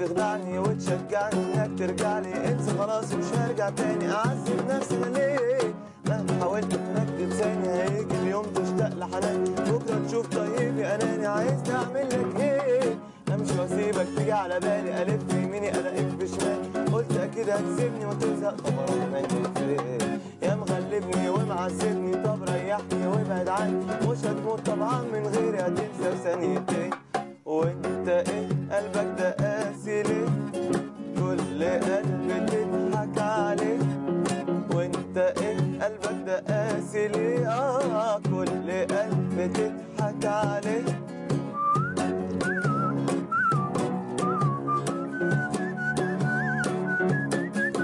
تخدعني وتشجعني انك ترجع لي انسى خلاص مش هرجع تاني اعذب نفسي انا ليه مهما حاولت انك تنساني هيجي اليوم تشتاق لحنان بكره تشوف طيبي اناني عايز اعمل لك ايه امشي واسيبك تيجي على بالي الف يميني الاقيك بشمال قلت اكيد هتسيبني وتزهق طب اروح مني فين يا مغلبني ومعذبني طب ريحني وابعد عني مش هتموت طبعا من غيري هتنسى ثانيتين وانت ايه قلبك ده قاسي ليه كل قلب تضحك عليه وانت ايه قلبك ده قاسي ليه اه كل قلب تضحك عليه